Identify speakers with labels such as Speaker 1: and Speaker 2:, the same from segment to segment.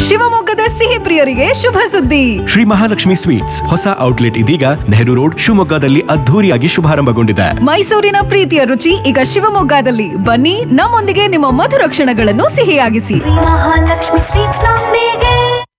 Speaker 1: ಶಿವಮೊಗ್ಗದ ಸಿಹಿ ಪ್ರಿಯರಿಗೆ ಶುಭ ಸುದ್ದಿ
Speaker 2: ಶ್ರೀ ಮಹಾಲಕ್ಷ್ಮಿ ಸ್ವೀಟ್ಸ್ ಹೊಸ ಔಟ್ಲೆಟ್ ಇದೀಗ ನೆಹರು ರೋಡ್ ಶಿವಮೊಗ್ಗದಲ್ಲಿ ಅದ್ಧೂರಿಯಾಗಿ ಶುಭಾರಂಭಗೊಂಡಿದೆ
Speaker 1: ಮೈಸೂರಿನ ಪ್ರೀತಿಯ ರುಚಿ ಈಗ ಶಿವಮೊಗ್ಗದಲ್ಲಿ ಬನ್ನಿ ನಮ್ಮೊಂದಿಗೆ ನಿಮ್ಮ ಮಧುರ ಕ್ಷಣಗಳನ್ನು ಸಿಹಿಯಾಗಿಸಿ
Speaker 3: ಮಹಾಲಕ್ಷ್ಮಿ ಸ್ವೀಟ್ಸ್ ನೊಂದಿಗೆ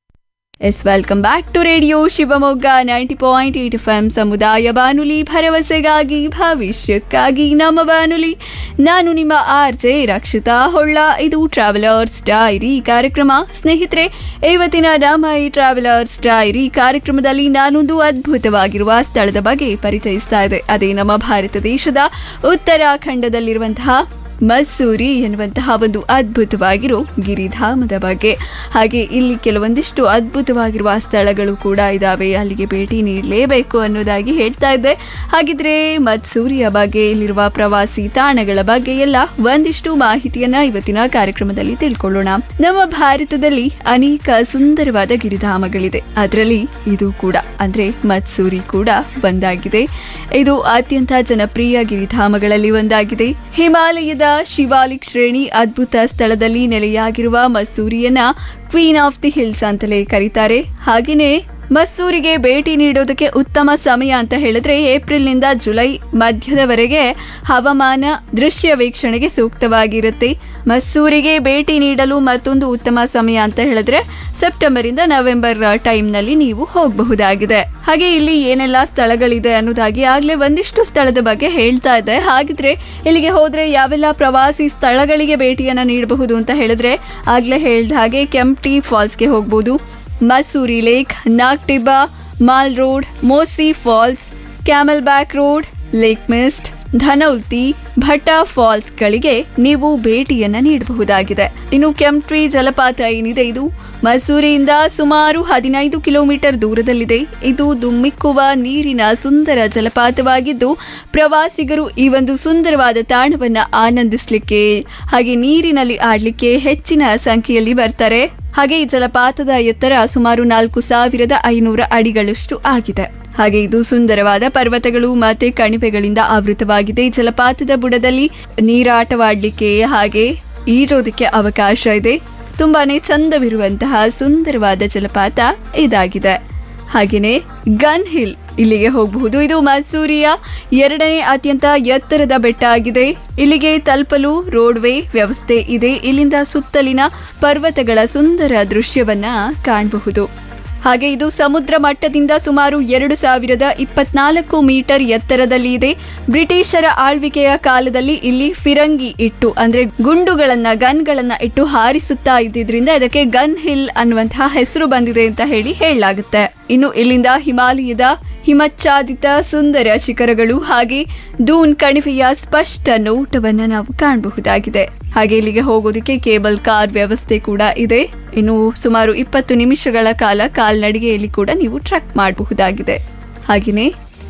Speaker 4: yes welcome back to radio Shivamogga ninety point eight F M ಸಮುದಾಯ ಬಾನುಲಿ ಭರವಸೆಗಾಗಿ ಭವಿಷ್ಯಕ್ಕಾಗಿ ನಮ್ಮ ಬಾನುಲಿ ನಾನು ನಿಮ್ಮ ಆರ್ ಜೆ ರಕ್ಷಿತಾ ಹೊಳ್ಳ ಇದು ಟ್ರಾವೆಲರ್ಸ್ ಡೈರಿ ಕಾರ್ಯಕ್ರಮ ಸ್ನೇಹಿತರೆ ಇವತ್ತಿನ ನಮ್ಮ ಈ ಟ್ರಾವೆಲರ್ಸ್ ಡೈರಿ ಕಾರ್ಯಕ್ರಮದಲ್ಲಿ ನಾನೊಂದು ಅದ್ಭುತವಾಗಿರುವ ಸ್ಥಳದ ಬಗ್ಗೆ ಪರಿಚಯಿಸ್ತಾ ಇದೆ ಅದೇ ನಮ್ಮ ಭಾರತ ದೇಶದ ಉತ್ತರಾಖಂಡದಲ್ಲಿರುವಂತಹ ಮಸೂರಿ ಎನ್ನುವಂತಹ ಒಂದು ಅದ್ಭುತವಾಗಿರೋ ಗಿರಿಧಾಮದ ಬಗ್ಗೆ ಹಾಗೆ ಇಲ್ಲಿ ಕೆಲವೊಂದಿಷ್ಟು ಅದ್ಭುತವಾಗಿರುವ ಸ್ಥಳಗಳು ಕೂಡ ಇದ್ದಾವೆ ಅಲ್ಲಿಗೆ ಭೇಟಿ ನೀಡಲೇಬೇಕು ಅನ್ನೋದಾಗಿ ಹೇಳ್ತಾ ಇದ್ದೆ ಹಾಗಿದ್ರೆ ಮತ್ಸೂರಿಯ ಬಗ್ಗೆ ಇಲ್ಲಿರುವ ಪ್ರವಾಸಿ ತಾಣಗಳ ಬಗ್ಗೆ ಎಲ್ಲ ಒಂದಿಷ್ಟು ಮಾಹಿತಿಯನ್ನ ಇವತ್ತಿನ ಕಾರ್ಯಕ್ರಮದಲ್ಲಿ ತಿಳ್ಕೊಳ್ಳೋಣ ನಮ್ಮ ಭಾರತದಲ್ಲಿ ಅನೇಕ ಸುಂದರವಾದ ಗಿರಿಧಾಮಗಳಿದೆ ಅದರಲ್ಲಿ ಇದು ಕೂಡ ಅಂದ್ರೆ ಮತ್ಸೂರಿ ಕೂಡ ಒಂದಾಗಿದೆ ಇದು ಅತ್ಯಂತ ಜನಪ್ರಿಯ ಗಿರಿಧಾಮಗಳಲ್ಲಿ ಒಂದಾಗಿದೆ ಹಿಮಾಲಯದ ಶಿವಾಲಿಕ್ ಶ್ರೇಣಿ ಅದ್ಭುತ ಸ್ಥಳದಲ್ಲಿ ನೆಲೆಯಾಗಿರುವ ಮಸೂರಿಯನ್ನ ಕ್ವೀನ್ ಆಫ್ ದಿ ಹಿಲ್ಸ್ ಅಂತಲೇ ಕರೀತಾರೆ ಹಾಗೆಯೇ ಮಸ್ಸೂರಿಗೆ ಭೇಟಿ ನೀಡೋದಕ್ಕೆ ಉತ್ತಮ ಸಮಯ ಅಂತ ಹೇಳಿದ್ರೆ ಏಪ್ರಿಲ್ನಿಂದ ಜುಲೈ ಮಧ್ಯದವರೆಗೆ ಹವಾಮಾನ ದೃಶ್ಯ ವೀಕ್ಷಣೆಗೆ ಸೂಕ್ತವಾಗಿರುತ್ತೆ ಮಸ್ಸೂರಿಗೆ ಭೇಟಿ ನೀಡಲು ಮತ್ತೊಂದು ಉತ್ತಮ ಸಮಯ ಅಂತ ಹೇಳಿದ್ರೆ ಸೆಪ್ಟೆಂಬರ್ ಇಂದ ನವೆಂಬರ್ ಟೈಮ್ನಲ್ಲಿ ನೀವು ಹೋಗಬಹುದಾಗಿದೆ ಹಾಗೆ ಇಲ್ಲಿ ಏನೆಲ್ಲ ಸ್ಥಳಗಳಿದೆ ಅನ್ನೋದಾಗಿ ಆಗ್ಲೇ ಒಂದಿಷ್ಟು ಸ್ಥಳದ ಬಗ್ಗೆ ಹೇಳ್ತಾ ಇದ್ದೆ ಹಾಗಿದ್ರೆ ಇಲ್ಲಿಗೆ ಹೋದ್ರೆ ಯಾವೆಲ್ಲ ಪ್ರವಾಸಿ ಸ್ಥಳಗಳಿಗೆ ಭೇಟಿಯನ್ನ ನೀಡಬಹುದು ಅಂತ ಹೇಳಿದ್ರೆ ಆಗ್ಲೇ ಹೇಳ್ದ ಹಾಗೆ ಕೆಂಪ್ಟಿ ಫಾಲ್ಸ್ಗೆ ಹೋಗ್ಬೋದು Mussoorie lake Nagtibba mall road Mossy falls camel back road lake mist Dhanaulti Bhatta ಫಾಲ್ಸ್ಗಳಿಗೆ ನೀವು ಭೇಟಿಯನ್ನ ನೀಡಬಹುದಾಗಿದೆ ಇನ್ನು ಕೆಂಪ್ಟ್ರಿ ಜಲಪಾತ ಏನಿದೆ ಇದು ಮಸೂರಿಯಿಂದ ಸುಮಾರು ಹದಿನೈದು ಕಿಲೋಮೀಟರ್ ದೂರದಲ್ಲಿದೆ ಇದು ದುಮ್ಮಿಕ್ಕುವ ನೀರಿನ ಸುಂದರ ಜಲಪಾತವಾಗಿದ್ದು ಪ್ರವಾಸಿಗರು ಈ ಒಂದು ಸುಂದರವಾದ ತಾಣವನ್ನ ಆನಂದಿಸಲಿಕ್ಕೆ ಹಾಗೆ ನೀರಿನಲ್ಲಿ ಆಡ್ಲಿಕ್ಕೆ ಹೆಚ್ಚಿನ ಸಂಖ್ಯೆಯಲ್ಲಿ ಬರ್ತಾರೆ ಹಾಗೆ ಈ ಜಲಪಾತದ ಎತ್ತರ ಸುಮಾರು ನಾಲ್ಕು ಸಾವಿರದ ಐನೂರ ಅಡಿಗಳಷ್ಟು ಆಗಿದೆ ಹಾಗೆ ಇದು ಸುಂದರವಾದ ಪರ್ವತಗಳು ಮತ್ತೆ ಕಣಿವೆಗಳಿಂದ ಆವೃತವಾಗಿದೆ ಈ ಜಲಪಾತದ ಬುಡದಲ್ಲಿ ನೀರಾಟವಾಡ್ಲಿಕ್ಕೆ ಹಾಗೆ ಈಜೋದಕ್ಕೆ ಅವಕಾಶ ಇದೆ ತುಂಬಾನೇ ಚಂದವಿರುವಂತಹ ಸುಂದರವಾದ ಜಲಪಾತ ಇದಾಗಿದೆ ಹಾಗೆಯೇ ಗನ್ ಹಿಲ್ ಇಲ್ಲಿಗೆ ಹೋಗಬಹುದು ಇದು ಮಸೂರಿಯ ಎರಡನೇ ಅತ್ಯಂತ ಎತ್ತರದ ಬೆಟ್ಟ ಆಗಿದೆ ಇಲ್ಲಿಗೆ ತಲುಪಲು ರೋಡ್ವೇ ವ್ಯವಸ್ಥೆ ಇದೆ ಇಲ್ಲಿಂದ ಸುತ್ತಲಿನ ಪರ್ವತಗಳ ಸುಂದರ ದೃಶ್ಯವನ್ನ ಕಾಣಬಹುದು ಹಾಗೆ ಇದು ಸಮುದ್ರ ಮಟ್ಟದಿಂದ ಸುಮಾರು ಎರಡು ಸಾವಿರದ ಇಪ್ಪತ್ನಾಲ್ಕು ಮೀಟರ್ ಎತ್ತರದಲ್ಲಿ ಇದೆ ಬ್ರಿಟಿಷರ ಆಳ್ವಿಕೆಯ ಕಾಲದಲ್ಲಿ ಇಲ್ಲಿ ಫಿರಂಗಿ ಇಟ್ಟು ಅಂದ್ರೆ ಗುಂಡುಗಳನ್ನ ಗನ್ಗಳನ್ನ ಇಟ್ಟು ಹಾರಿಸುತ್ತಾ ಇದ್ದಿದ್ರಿಂದ ಇದಕ್ಕೆ ಗನ್ ಹಿಲ್ ಅನ್ನುವಂತಹ ಹೆಸರು ಬಂದಿದೆ ಅಂತ ಹೇಳಿ ಹೇಳಲಾಗುತ್ತೆ ಇನ್ನು ಇಲ್ಲಿಂದ ಹಿಮಾಲಯದ ಹಿಮಚ್ಛಾದಿತ ಸುಂದರ ಶಿಖರಗಳು ಹಾಗೆ ದೂನ್ ಕಣಿವೆಯ ಸ್ಪಷ್ಟ ನೋಟವನ್ನ ನಾವು ಕಾಣಬಹುದಾಗಿದೆ ಹಾಗೆ ಇಲ್ಲಿಗೆ ಹೋಗೋದಕ್ಕೆ ಕೇಬಲ್ ಕಾರ್ ವ್ಯವಸ್ಥೆ ಕೂಡ ಇದೆ ಇನ್ನು ಸುಮಾರು ಇಪ್ಪತ್ತು ನಿಮಿಷಗಳ ಕಾಲ ಕಾಲ್ನಡಿಗೆಯಲ್ಲಿ ಕೂಡ ನೀವು ಟ್ರಕ್ ಮಾಡಬಹುದಾಗಿದೆ ಹಾಗೆಯೇ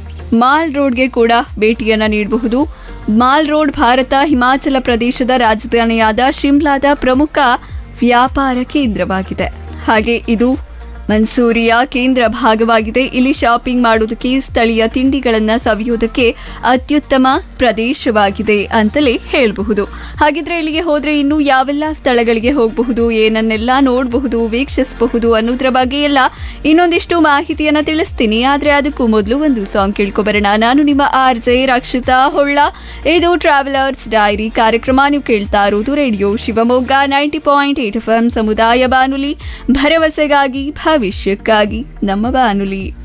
Speaker 4: ಮಾಲ್ ರೋಡ್ಗೆ ಕೂಡ ಭೇಟಿಯನ್ನ ನೀಡಬಹುದು ಮಾಲ್ ರೋಡ್ ಭಾರತ ಹಿಮಾಚಲ ಪ್ರದೇಶದ ರಾಜಧಾನಿಯಾದ ಶಿಮ್ಲಾದ ಪ್ರಮುಖ ವ್ಯಾಪಾರ ಕೇಂದ್ರವಾಗಿದೆ ಹಾಗೆ ಇದು ಮನ್ಸೂರಿಯ ಕೇಂದ್ರ ಭಾಗವಾಗಿದೆ ಇಲ್ಲಿ ಶಾಪಿಂಗ್ ಮಾಡೋದಕ್ಕೆ ಸ್ಥಳೀಯ ತಿಂಡಿಗಳನ್ನ ಸವಿಯೋದಕ್ಕೆ ಅತ್ಯುತ್ತಮ ಪ್ರದೇಶವಾಗಿದೆ ಅಂತಲೇ ಹೇಳಬಹುದು ಹಾಗಿದ್ರೆ ಇಲ್ಲಿಗೆ ಹೋದ್ರೆ ಇನ್ನು ಯಾವೆಲ್ಲ ಸ್ಥಳಗಳಿಗೆ ಹೋಗಬಹುದು ಏನನ್ನೆಲ್ಲ ನೋಡಬಹುದು ವೀಕ್ಷಿಸಬಹುದು ಅನ್ನೋದ್ರ ಬಗ್ಗೆ ಎಲ್ಲ ಇನ್ನೊಂದಿಷ್ಟು ಮಾಹಿತಿಯನ್ನ ತಿಳಿಸ್ತೀನಿ ಆದ್ರೆ ಅದಕ್ಕೂ ಮೊದಲು ಒಂದು ಸಾಂಗ್ ಕೇಳ್ಕೊಬರೋಣ ನಾನು ನಿಮ್ಮ ಆರ್ ಜೆ ರಕ್ಷಿತಾ ಹೊಳ್ಳ ಇದು ಟ್ರಾವೆಲರ್ಸ್ ಡೈರಿ ಕಾರ್ಯಕ್ರಮ ನೀವು ಕೇಳ್ತಾ ಇರೋದು radio Shivamogga ninety point eight F M ಸಮುದಾಯ ಬಾನುಲಿ ಭರವಸೆಗಾಗಿ ಭವಿಷ್ಯಕ್ಕಾಗಿ ನಮ್ಮ ಬಾನುಲಿ